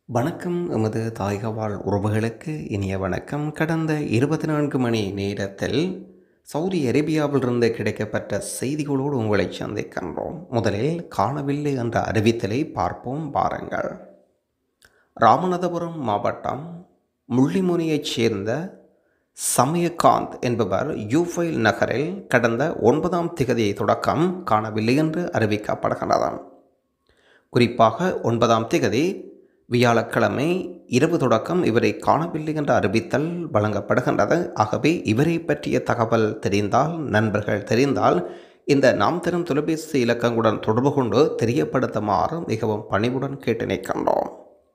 வணக்கம் எமது தாயகவாழ் உறவுகளுக்கு இனிய வணக்கம் கடந்த இருபத்தி நான்கு மணி நேரத்தில் சவுதி அரேபியாவிலிருந்து கிடைக்கப்பட்ட செய்திகளோடு உங்களை சந்திக்கின்றோம் முதலில் காணவில்லை என்ற அறிவித்தலை பார்ப்போம் பாருங்கள் ராமநாதபுரம் மாவட்டம் முள்ளிமுனியைச் சேர்ந்த சமயகாந்த் என்பவர் யூஃபைல் நகரில் கடந்த ஒன்பதாம் திகதி தொடக்கம் காணவில்லை என்று அறிவிக்கப்படுகிறது குறிப்பாக ஒன்பதாம் திகதி வியாழக்கிழமை இரவு தொடக்கம் இவரை காணவில்லை என்ற அறிவித்தல் வழங்கப்படுகின்றது ஆகவே இவரை பற்றிய தகவல் தெரிந்தால் நண்பர்கள் தெரிந்தால் இந்த நாம் தரும் தொலைபேசி இலக்கங்களுடன் தொடர்பு கொண்டு தெரியப்படுத்துமாறு மிகவும் பணிவுடன் கேட்டு நிற்கின்றோம்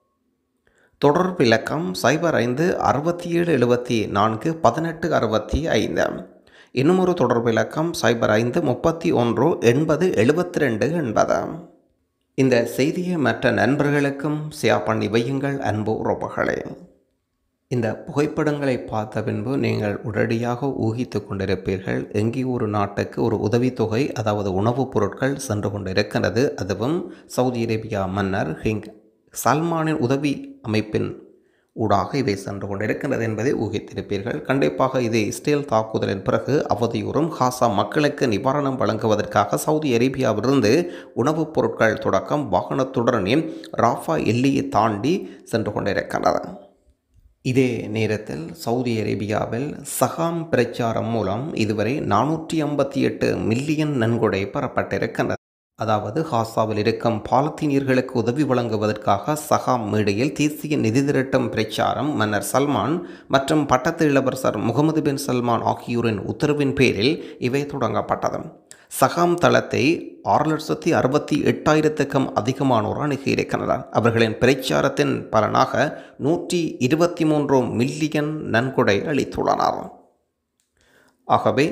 தொடர்பு இலக்கம் சைபர் ஐந்து அறுபத்தி ஏழு எழுபத்தி நான்கு பதினெட்டு அறுபத்தி ஐந்து இன்னும் ஒரு தொடர்பு இலக்கம் சைபர் ஐந்து முப்பத்தி ஒன்று எண்பது எழுபத்தி ரெண்டு எண்பது இந்த செய்தியை மற்ற நண்பர்களுக்கும் ஷேர் பண்ணி வையுங்கள் அன்பு உறவுகளே இந்த புகைப்படங்களை பார்த்த பின்பு நீங்கள் உடனடியாக ஊகித்து கொண்டிருப்பீர்கள் எங்கே ஒரு நாட்டுக்கு ஒரு உதவித்தொகை அதாவது உணவுப் பொருட்கள் சென்று கொண்டிருக்கிறது அதுவும் சவுதி அரேபியா மன்னர் ஹிங் சல்மானின் உதவி அமைப்பின் ஊடாக இவை சென்று கொண்டிருக்கின்றது என்பதை ஊகித்திருப்பீர்கள் கண்டிப்பாக இது இஸ்ரேல் தாக்குதலின் பிறகு அவதியுறும் ஹாசா மக்களுக்கு நிவாரணம் வழங்குவதற்காக சவுதி அரேபியாவிலிருந்து உணவுப் பொருட்கள் தொடக்கம் வாகனத்துடனே ராஃபா எல்லையை தாண்டி சென்று கொண்டிருக்கின்றது இதே நேரத்தில் சவுதி அரேபியாவில் சகாம் பிரச்சாரம் மூலம் இதுவரை நானூற்றி ஐம்பத்தி எட்டு மில்லியன் நன்கொடை பெறப்பட்டிருக்கின்றது அதாவது ஹாசாவில் இருக்கும் பாலத்தீனியர்களுக்கு உதவி வழங்குவதற்காக சகாம் மேடையில் தேசிய நிதி திரட்டும் பிரச்சாரம் மன்னர் சல்மான் மற்றும் பட்டத்து இளவரசர் முகமது பின் சல்மான் ஆகியோரின் உத்தரவின் பேரில் இவை தொடங்கப்பட்டது சகாம் தளத்தை ஆறு லட்சத்தி அறுபத்தி எட்டாயிரத்துக்கும் அதிகமானோர் அணுகியிருக்கின்றனர் அவர்களின் பிரச்சாரத்தின் பலனாக நூற்றி இருபத்தி மூன்று மில்லியன் நன்கொடை அளித்துள்ளனர் ஆகவே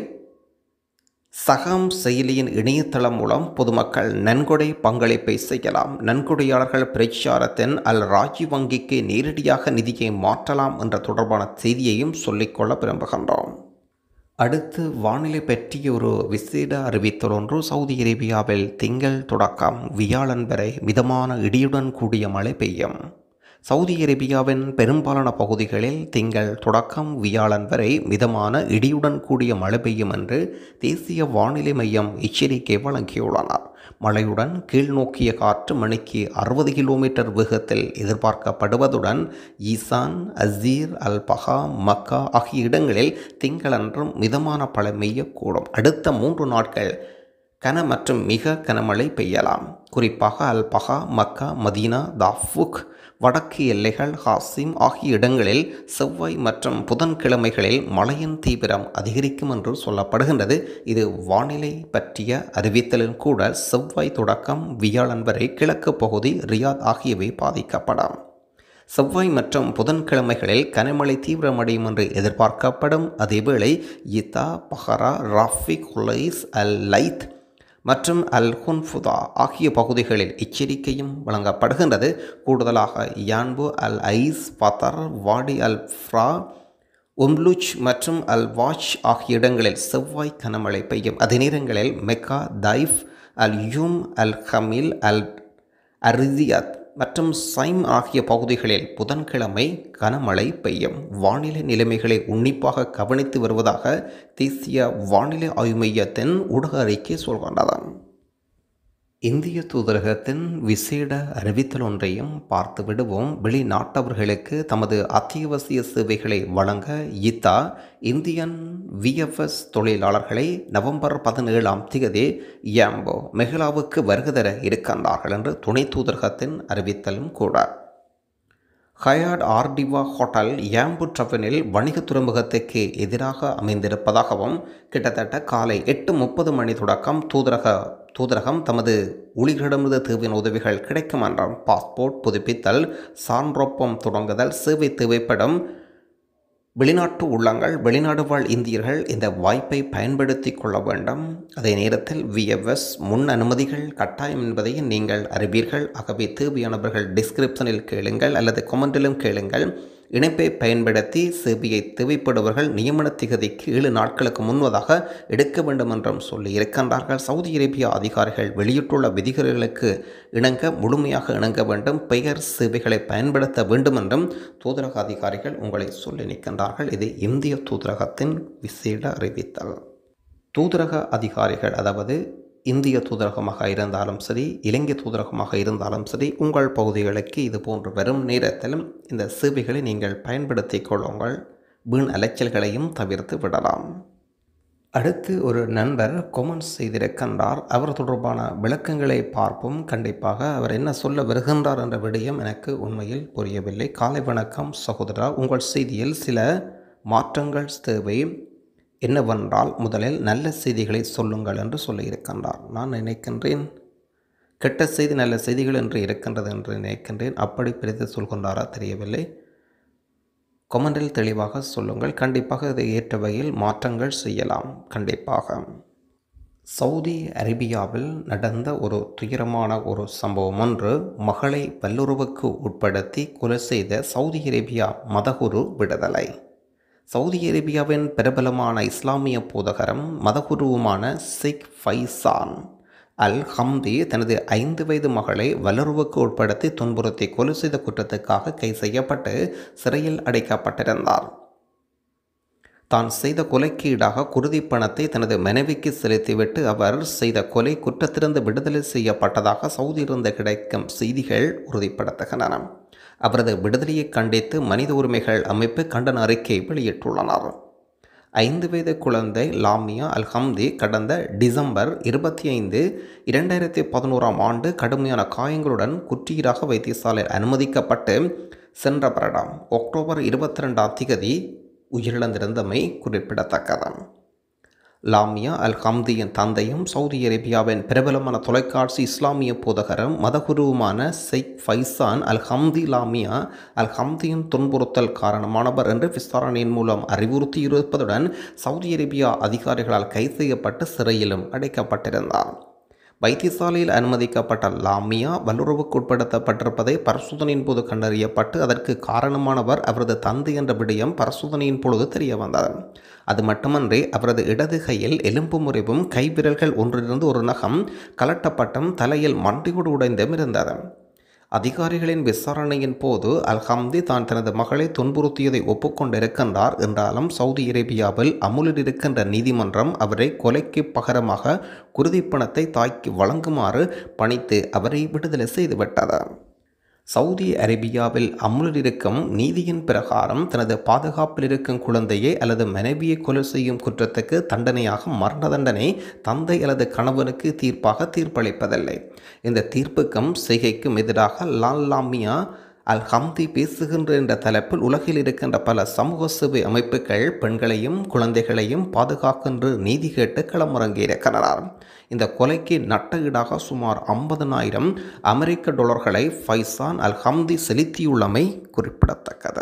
சகாம் செயலியின் இணையதளம் மூலம் பொதுமக்கள் நன்கொடை பங்களிப்பை செய்யலாம் நன்கொடையாளர்கள் பிரச்சாரத்தின் அல் ராஜி வங்கிக்கு நேரடியாக நிதியை மாற்றலாம் என்ற தொடர்பான செய்தியையும் சொல்லிக்கொள்ள விரும்புகின்றோம் அடுத்து வானிலை பற்றிய ஒரு விசேட அறிவித்தல் ஒன்று சவுதி அரேபியாவில் திங்கள் தொடக்கம் வியாழன் வரை மிதமான இடியுடன் கூடிய மழை பெய்யும் சவுதி அரேபியாவின் பெரும்பாலான பகுதிகளில் திங்கள் தொடக்கம் வியாழன் வரை மிதமான இடியுடன் கூடிய மழை பெய்யும் என்று தேசிய வானிலை மையம் எச்சரிக்கை வழங்கியுள்ளனர் மழையுடன் கீழ்நோக்கிய காற்று மணிக்கு அறுபது கிலோமீட்டர் வேகத்தில் எதிர்பார்க்கப்படுவதுடன் ஈசான் அசீர் அல் பஹா மக்கா ஆகிய இடங்களில் திங்களன்றும் மிதமான பழை பெய்யக்கூடும் அடுத்த மூன்று நாட்கள் கன மற்றும் மிக கனமழை பெய்யலாம் குறிப்பாக அல் பஹா மக்கா மதீனா தாஃபுக் வடக்கு எல்லைகள் ஹாசிம் ஆகிய இடங்களில் செவ்வாய் மற்றும் புதன்கிழமைகளில் மழையின் தீவிரம் அதிகரிக்கும் என்று சொல்லப்படுகின்றது இது வானிலை பற்றிய அறிவித்தலில் கூட செவ்வாய் தொடக்கம் வியாழன் வரை கிழக்கு பகுதி ரியாத் ஆகியவை பாதிக்கப்படும் செவ்வாய் மற்றும் புதன்கிழமைகளில் கனமழை தீவிரமடையும் என்று எதிர்பார்க்கப்படும் அதேவேளை இத்தா பஹரா ராஃபிக் ஹுலைஸ் அல் லைத் மற்றும் அல் ஹுன்ஃபுதா ஆகிய பகுதிகளில் எச்சரிக்கையும் வழங்கப்படுகின்றது கூடுதலாக யான்பு அல் ஐஸ் பத்தர் வாடி அல் ஃப்ரா உம்லுச் மற்றும் அல் வாச் ஆகிய இடங்களில் செவ்வாய் கனமழை பெய்யும் அதே நேரங்களில் மெக்கா தைஃப் அல் யூம் அல் ஹமில் அல் அரிசியத் மற்றும் சைம் ஆகிய பகுதிகளில் புதன்கிழமை கனமழை பெய்யும் வானிலை நிலைமைகளை உன்னிப்பாக கவனித்து வருவதாக தேசிய வானிலை ஆய்வு மையத்தின் ஊடக அறிக்கை சொல்கின்றது இந்திய தூதரகத்தின் விசேட அறிவித்தல் ஒன்றையும் பார்த்து விடுவோம் வெளிநாட்டவர்களுக்கு தமது அத்தியாவசிய சேவைகளை வழங்க இத்தா இந்தியன் விஎஃப்எஸ் தொழிலாளர்களை நவம்பர் பதினேழாம் தேதி யாம்போ மெஹ்லாவுக்கு வருகை தர இருக்கின்றார்கள் என்று துணை தூதரகத்தின் அறிவித்தலும் கூட ஹயாட் ஆர்டிவா ஹோட்டல் யாம்பு ட்ரவனில் வணிக துறைமுகத்துக்கு எதிராக அமைந்திருப்பதாகவும் கிட்டத்தட்ட காலை எட்டு முப்பது மணி தொடக்கம் தூதரக தூதரகம் தமது ஊழியர்களிடமிருந்து தேவையான உதவிகள் கிடைக்கும் என்றால் பாஸ்போர்ட் புதுப்பித்தல் சான்றொப்பம் தொடங்குதல் சேவை தேவைப்படும் வெளிநாட்டு உள்ளங்கள் வெளிநாடு வாழ் இந்தியர்கள் இந்த வாய்ப்பை பயன்படுத்தி கொள்ள வேண்டும் அதே நேரத்தில் விஎஃப்எஸ் முன் அனுமதிகள் கட்டாயம் என்பதை நீங்கள் அறிவீர்கள் ஆகவே தேவையானவர்கள் டிஸ்கிரிப்ஷனில் கேளுங்கள் அல்லது கொமெண்டிலும் கேளுங்கள் இணைப்பை பயன்படுத்தி சேவையை தேவைப்படுபவர்கள் நியமன திகதிக்கு ஏழு நாட்களுக்கு முன்பதாக எடுக்க வேண்டும் என்றும் சொல்லி இருக்கின்றார்கள் சவுதி அரேபியா அதிகாரிகள் வெளியிட்டுள்ள விதிகளுக்கு இணங்க முழுமையாக இணங்க வேண்டும் பெயர் சேவைகளை பயன்படுத்த வேண்டும் என்றும் தூதரக அதிகாரிகள் உங்களை சொல்லி நிற்கின்றார்கள் இது இந்திய தூதரகத்தின் விசேட அறிவித்தல் தூதரக அதிகாரிகள் அதாவது இந்திய தூதரகமாக இருந்தாலும் சரி இலங்கை தூதரகமாக இருந்தாலும் சரி உங்கள் பகுதிகளுக்கு இது போன்று வரும் நேரத்திலும் இந்த சேவைகளை நீங்கள் பயன்படுத்திக் கொள்ளுங்கள் வீண் அலைச்சல்களையும் தவிர்த்து விடலாம் அடுத்து ஒரு நண்பர் கொமெண்ட்ஸ் செய்திருக்கின்றார் அவர் தொடர்பான விளக்கங்களை பார்ப்போம் கண்டிப்பாக அவர் என்ன சொல்ல வருகின்றார் என்ற விடயம் எனக்கு உண்மையில் புரியவில்லை காலை வணக்கம் சகோதரா உங்கள் செய்தியில் சில மாற்றங்கள் தேவை என்னவென்றால் முதலில் நல்ல செய்திகளை சொல்லுங்கள் என்று சொல்லியிருக்கின்றார் நான் நினைக்கின்றேன் கெட்ட செய்தி நல்ல செய்திகள் என்று இருக்கின்றது என்று நினைக்கின்றேன் அப்படி பிரித்து சொல்கின்றாரா தெரியவில்லை கொமெண்டில் தெளிவாக சொல்லுங்கள் கண்டிப்பாக இதை ஏற்ற வகையில் மாற்றங்கள் செய்யலாம் கண்டிப்பாக சவுதி அரேபியாவில் நடந்த ஒரு துயரமான ஒரு சம்பவம் ஒன்று மகளை வல்லுறவுக்கு உட்படுத்தி கொலை செய்த சவுதி அரேபியா மதகுரு விடுதலை சவுதி அரேபியாவின் பிரபலமான இஸ்லாமிய போதகரும் மதகுருவுமான ஷேக் ஃபைசான் அல் ஹம்தி தனது ஐந்து வயது மகளை வல்லுறவுக்கு உட்படுத்தி துன்புறுத்தி கொலை செய்த குற்றத்துக்காக கை செய்யப்பட்டு சிறையில் அடைக்கப்பட்டிருந்தார் தான் செய்த கொலைக்கு ஈடாக குருதி பணத்தை தனது மனைவிக்கு செலுத்திவிட்டு அவர் செய்த கொலை குற்றத்திலிருந்து விடுதலை செய்யப்பட்டதாக சவுதியிலிருந்து கிடைக்கும் செய்திகள் உறுதிப்படுத்துகின்றன அவரது விடுதலையை கண்டித்து மனித உரிமைகள் அமைப்பு கண்டன அறிக்கை வெளியிட்டுள்ளனர் ஐந்து வயது குழந்தை லாமியா அல் ஹம்தி கடந்த டிசம்பர் இருபத்தி ஐந்து இரண்டாயிரத்தி பதினோராம் ஆண்டு கடுமையான காயங்களுடன் குற்றீராக வைத்தியசாலையில் அனுமதிக்கப்பட்டு சென்ற வருடம் அக்டோபர் இருபத்தி ரெண்டாம் திகதி உயிரிழந்திருந்தமை குறிப்பிடத்தக்கது லாமியா அல் ஹம்தியின் தந்தையும் சவுதி அரேபியாவின் பிரபலமான தொலைக்காட்சி இஸ்லாமிய போதகரும் மதகுருவுமான ஷெய்க் ஃபைசான் அல் ஹம்தி லாமியா அல் ஹம்தியின் துன்புறுத்தல் காரணமானவர் என்று விசாரணையின் மூலம் அறிவுறுத்தியிருப்பதுடன் சவுதி அரேபியா அதிகாரிகளால் கைது செய்யப்பட்டு சிறையிலும் அடைக்கப்பட்டிருந்தார் வைத்தியசாலையில் அனுமதிக்கப்பட்ட லாமியா வல்லுறவுக்கு உட்படுத்தப்பட்டிருப்பதை பரிசோதனையின் போது கண்டறியப்பட்டு அதற்கு காரணமானவர் அவரது தந்தை என்ற விடயம் பரிசோதனையின் பொழுது தெரிய வந்தது அது மட்டுமன்றி அவரது இடது கையில் எலும்பு முறிவும் கைவிரல்கள் ஒன்றிலிருந்து ஒரு நகம் கலட்டப்பட்டும் தலையில் மண்டியோடு உடைந்தும் இருந்தது அதிகாரிகளின் விசாரணையின் போது அல்ஹம்தி தான் தனது மகளை துன்புறுத்தியதை ஒப்புக்கொண்டிருக்கின்றார் என்றாலும் சவுதி அரேபியாவில் அமுலில் இருக்கின்ற நீதிமன்றம் அவரை கொலைக்கு பகரமாக குருதிப்பணத்தை தாய்க்கு வழங்குமாறு பணித்து அவரை விடுதலை செய்துவிட்டது சவுதி அரேபியாவில் அமுலில் இருக்கும் நீதியின் பிரகாரம் தனது பாதுகாப்பில் இருக்கும் குழந்தையை அல்லது மனைவியை கொலை செய்யும் குற்றத்துக்கு தண்டனையாக மரண தண்டனை தந்தை அல்லது கணவனுக்கு தீர்ப்பாக தீர்ப்பளிப்பதில்லை இந்த தீர்ப்புக்கும் செய்கைக்கும் எதிராக லால் லாமியா அல் ஹம்தி பேசுகின்ற என்ற தலைப்பில் உலகில் இருக்கின்ற பல சமூக சேவை அமைப்புகள் பெண்களையும் குழந்தைகளையும் பாதுகாக்கின்ற நீதி கேட்டு களமிறங்கியிருக்கிறார் இந்த கொலைக்கு நட்ட ஈடாக சுமார் ஐம்பதனாயிரம் அமெரிக்க டாலர்களை ஃபைசான் அல் ஹம்தி செலுத்தியுள்ளமை குறிப்பிடத்தக்கது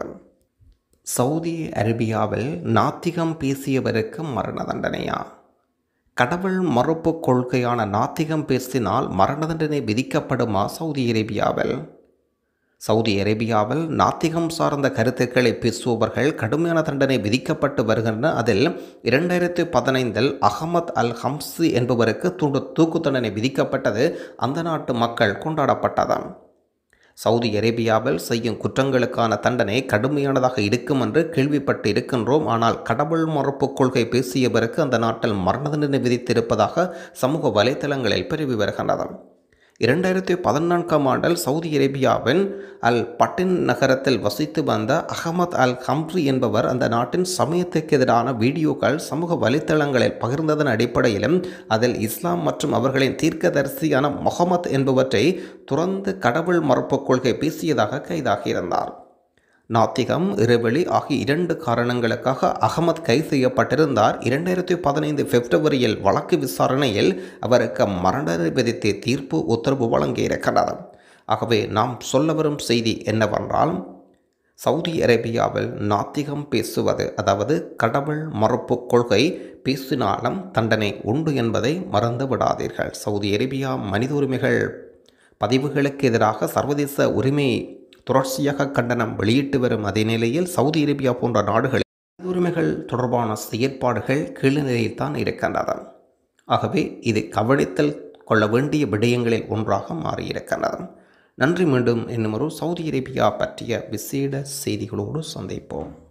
சவுதி அரேபியாவில் நாத்திகம் பேசியவருக்கு மரண தண்டனையா கடவுள் மறுப்பு கொள்கையான நாத்திகம் பேசினால் மரண தண்டனை விதிக்கப்படுமா சவுதி அரேபியாவில் சவுதி அரேபியாவில் நாத்திகம் சார்ந்த கருத்துக்களை பேசுபவர்கள் கடுமையான தண்டனை விதிக்கப்பட்டு வருகின்றன அதில் இரண்டாயிரத்தி பதினைந்தில் அகமத் அல் ஹம்சி என்பவருக்கு தூண்டு தூக்கு தண்டனை விதிக்கப்பட்டது அந்த நாட்டு மக்கள் கொண்டாடப்பட்டதாம் சவுதி அரேபியாவில் செய்யும் குற்றங்களுக்கான தண்டனை கடுமையானதாக இருக்கும் என்று கேள்விப்பட்டு இருக்கின்றோம் ஆனால் கடவுள் மறுப்பு கொள்கை பேசியவருக்கு அந்த நாட்டில் மரண தண்டனை விதித்திருப்பதாக சமூக வலைத்தளங்களில் பரவி வருகின்றது இரண்டாயிரத்தி பதினான்காம் ஆண்டில் சவுதி அரேபியாவின் அல் பட்டின் நகரத்தில் வசித்து வந்த அகமத் அல் ஹம்ரி என்பவர் அந்த நாட்டின் சமயத்துக்கு எதிரான வீடியோக்கள் சமூக வலைத்தளங்களில் பகிர்ந்ததன் அடிப்படையிலும் அதில் இஸ்லாம் மற்றும் அவர்களின் தீர்க்கதரிசியான முகமது என்பவற்றை துறந்து கடவுள் மறுப்பு கொள்கை பேசியதாக கைதாகியிருந்தார் நாத்திகம் இறைவெளி ஆகிய இரண்டு காரணங்களுக்காக அகமத் கைது செய்யப்பட்டிருந்தார் இரண்டாயிரத்தி பதினைந்து பிப்ரவரியில் வழக்கு விசாரணையில் அவருக்கு மரண விதித்து தீர்ப்பு உத்தரவு வழங்கியிருக்கிறது ஆகவே நாம் சொல்ல வரும் செய்தி என்னவென்றால் சவுதி அரேபியாவில் நாத்திகம் பேசுவது அதாவது கடவுள் மறுப்பு கொள்கை பேசினாலும் தண்டனை உண்டு என்பதை மறந்து விடாதீர்கள் சவுதி அரேபியா மனித உரிமைகள் பதிவுகளுக்கு எதிராக சர்வதேச உரிமை தொடர்ச்சியாக கண்டனம் வெளியிட்டு வரும் அதே நிலையில் சவுதி அரேபியா போன்ற நாடுகளில் உரிமைகள் தொடர்பான செயற்பாடுகள் கீழ்நிலையில் தான் இருக்கின்றது ஆகவே இது கவனித்தல் கொள்ள வேண்டிய விடயங்களில் ஒன்றாக மாறியிருக்கின்றது நன்றி மீண்டும் இன்னும் ஒரு சவுதி அரேபியா பற்றிய விசேட செய்திகளோடு சந்திப்போம்